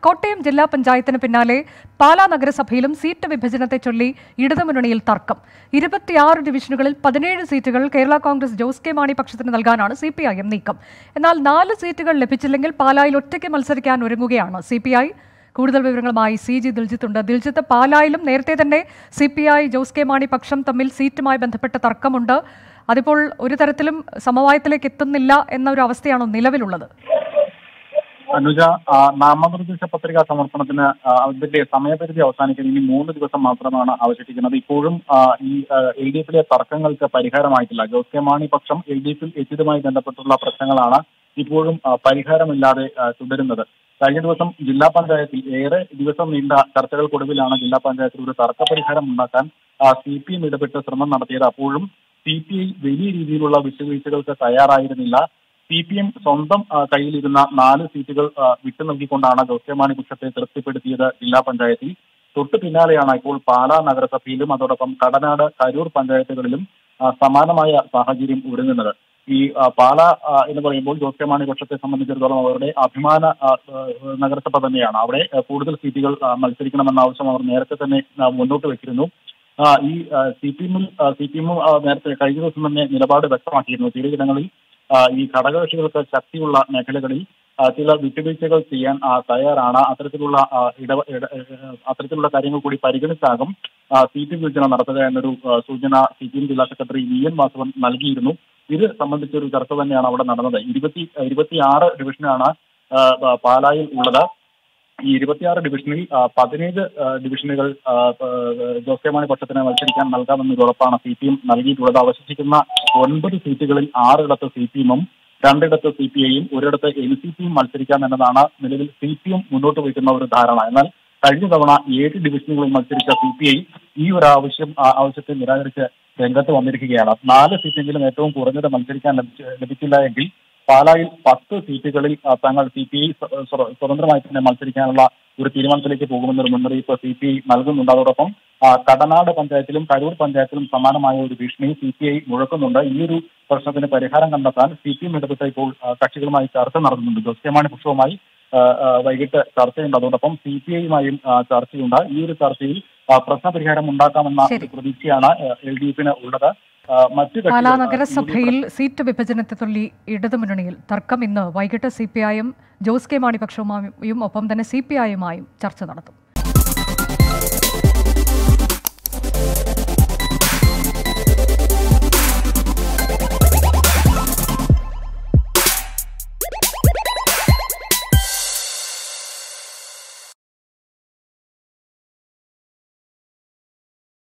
കോട്ടയം ജില്ലാ പഞ്ചായത്തിന് പിന്നാലെ പാലാ നഗരസഭയിലും സീറ്റ് വിഭജനത്തെ ചൊല്ലി ഇടതുമുന്നണിയിൽ തർക്കം ഇരുപത്തിയാറ് ഡിവിഷനുകളിൽ പതിനേഴ് സീറ്റുകൾ കേരള കോൺഗ്രസ് ജോസ് കെ മാണി പക്ഷത്തിന് നൽകാനാണ് സി പി ഐ എം നീക്കം എന്നാൽ നാല് സീറ്റുകൾ ലഭിച്ചില്ലെങ്കിൽ പാലായിൽ ഒറ്റയ്ക്ക് മത്സരിക്കാൻ ഒരുങ്ങുകയാണ് സി പി ഐ കൂടുതൽ വിവരങ്ങളുമായി സി ജി ദിൽജിത്ത് ഉണ്ട് ദിൽജിത്ത് പാലായിലും നേരത്തെ തന്നെ C P I Jose K Mani പക്ഷം തമ്മിൽ സീറ്റുമായി ബന്ധപ്പെട്ട തർക്കമുണ്ട് അതിപ്പോൾ ഒരു തരത്തിലും സമവായത്തിലേക്ക് എത്തുന്നില്ല എന്ന ഒരു അവസ്ഥയാണോ നിലവിലുള്ളത് അനുജ ആ, നാമനിർദ്ദേശ പത്രികാ സമർപ്പണത്തിന് ആ, അതിന്റെ സമയപരിധി അവസാനിക്കുന്ന ഇനി മൂന്ന് ദിവസം മാത്രമാണ് അവശേഷിക്കുന്നത് ഇപ്പോഴും ആ, ഈ എൽ ഡി എഫിലെ തർക്കങ്ങൾക്ക് പരിഹാരമായിട്ടില്ല ജോസ് കെ മാണി പക്ഷം എൽ ഡി എഫിൽ എത്തിയതുമായി ബന്ധപ്പെട്ടുള്ള പ്രശ്നങ്ങളാണ് ഇപ്പോഴും ആ, പരിഹാരമില്ലാതെ ആ, തുടരുന്നത് കഴിഞ്ഞ ദിവസം ജില്ലാ പഞ്ചായത്തിൽ ഏറെ ദിവസം നീണ്ട ചർച്ചകൾക്കൊടുവിലാണ് ജില്ലാ പഞ്ചായത്തിൽ ഒരു തർക്ക പരിഹാരം ഉണ്ടാക്കാൻ സി പി എം ഇടപെട്ട് ശ്രമം നടത്തിയത് അപ്പോഴും സി പി ഐ വലിയ രീതിയിലുള്ള വിട്ടുവീഴ്ചകൾക്ക് തയ്യാറായിരുന്നില്ല സി പി എം സ്വന്തം ആ, കയ്യിലിരുന്ന നാല് സീറ്റുകൾ ആ, വിട്ടു നൽകിക്കൊണ്ടാണ് ജോസ് കെ മാണി പക്ഷത്തെ തൃപ്തിപ്പെടുത്തിയത് ജില്ലാ പഞ്ചായത്തിൽ തൊട്ടു പിന്നാലെയാണ് ഇപ്പോൾ പാലാ നഗരസഭയിലും അതോടൊപ്പം കടനാട് കരൂർ പഞ്ചായത്തുകളിലും ആ, സമാനമായ സാഹചര്യം ഒരുങ്ങുന്നത് ഈ ആ, പാല ആ, എന്ന് പറയുമ്പോൾ ജോസ് കെ മാണി പക്ഷത്തെ സംബന്ധിച്ചിടത്തോളം അവരുടെ അഭിമാന ആ, ആ, നഗരസഭ തന്നെയാണ് അവിടെ ആ, കൂടുതൽ സീറ്റുകൾ ആ, മത്സരിക്കണമെന്ന ആവശ്യം അവർ നേരത്തെ തന്നെ ആ, മുന്നോട്ട് വെച്ചിരുന്നു ആ, ഈ സി പി എമ്മിൽ സി പി എമ്മും നേരത്തെ കഴിഞ്ഞ ദിവസം തന്നെ നിലപാട് വ്യക്തമാക്കിയിരുന്നു ചിലയിടങ്ങളിൽ ആ, ഈ ഘടകകക്ഷികൾക്ക് ശക്തിയുള്ള മേഖലകളിൽ ആ, ചില വിട്ടുവീഴ്ചകൾ ചെയ്യാൻ ആ, തയ്യാറാണ് അത്തരത്തിലുള്ള ആ, ഇട ഇട- ഏഹ്, അത്തരത്തിലുള്ള കാര്യങ്ങൾ കൂടി പരിഗണിച്ചാകും ആ, സീറ്റ് വിഭജനം നടത്തുക എന്നൊരു ആ, സൂചന സി പി എം ജില്ലാ സെക്രട്ടറി വി എൻ വാസവൻ നൽകിയിരുന്നു ഇത് സംബന്ധിച്ച ഒരു ചർച്ച തന്നെയാണ് അവിടെ നടന്നത് ഇരുപത്തി ഇരുപത്തിയാറ് ഡിവിഷനാണ് ആ, പ- പാലായിൽ ഉള്ളത് ഈ ഇരുപത്തിയാറ് ഡിവിഷനിൽ ആ, പതിനേഴ് ആ, ഡിവിഷനുകൾ ആ, ആ, ജോസ് കെ മാണി പക്ഷത്തിന് മത്സരിക്കാൻ നൽകാമെന്നൊരു ഉറപ്പാണ് സി പി എം നൽകിയിട്ടുള്ളത് അവശേഷിക്കുന്ന ഒൻപത് സീറ്റുകളിൽ ആറിടത്ത് സി പി എമ്മും രണ്ടിടത്ത് സി പി ഐയും ഒരിടത്ത് എൻ സി പിയും മത്സരിക്കാം എന്നതാണ് നിലവിൽ സി പി എം മുന്നോട്ട് വയ്ക്കുന്ന ഒരു ധാരണ എന്നാൽ കഴിഞ്ഞ തവണ ഏഴ് ഡിവിഷനുകളിൽ മത്സരിച്ച സി പി ഐ ഈ ഒരു ആവശ്യം ആ ആവശ്യത്തെ നിരാകരിച്ച് രംഗത്ത് വന്നിരിക്കുകയാണ് നാല് സീറ്റെങ്കിലും ഏറ്റവും കുറഞ്ഞത് മത്സരിക്കാൻ ലഭിച്ച- ലഭിച്ചില്ല എങ്കിൽ പാലായിൽ പത്ത് സീറ്റുകളിൽ ആ, തങ്ങൾ സി പി ഐ സ്വതന്ത്രമായി തന്നെ മത്സരിക്കാനുള്ള ഒരു തീരുമാനത്തിലേക്ക് പോകുമെന്നൊരു മുന്നറിയിപ്പ് സി പി ഐ നൽകുന്നുണ്ട് അതോടൊപ്പം ആ, കടനാട് പഞ്ചായത്തിലും കരൂർ പഞ്ചായത്തിലും സമാനമായ ഒരു ഭീഷണി സി പി ഐ മുഴക്കുന്നുണ്ട് ഈ ഒരു പ്രശ്നത്തിന് പരിഹാരം കണ്ടെത്താൻ സി പി എം ഇടപെട്ട ഇപ്പോൾ ആ, കക്ഷികളുമായി ചർച്ച നടത്തുന്നുണ്ട് ജോസ് കെ മാണി പക്ഷവുമായി ആ, ആ, വൈകിട്ട് ചർച്ചയുണ്ട് അതോടൊപ്പം സി പി ഐയുമായും ചർച്ചയുണ്ട് ഈ ഒരു ചർച്ചയിൽ ആ, പ്രശ്നപരിഹാരം ഉണ്ടാക്കാമെന്ന ശരി. ഒരു പ്രതീക്ഷയാണ് എൽ ഡി എഫിന് ഉള്ളത് ആ, മറ്റു പാലാ കക്ഷികൾ, ആ, നഗരസഭയിൽ സീറ്റ് വിഭജനത്തെ ചൊല്ലി ഇടതുമുന്നണിയിൽ തർക്കം ഇന്ന് വൈകിട്ട് സി പി ഐയും ജോസ് കെ മാണി പക്ഷവുമായും ഒപ്പം തന്നെ സി പി ഐയുമായും ചർച്ച നടത്തും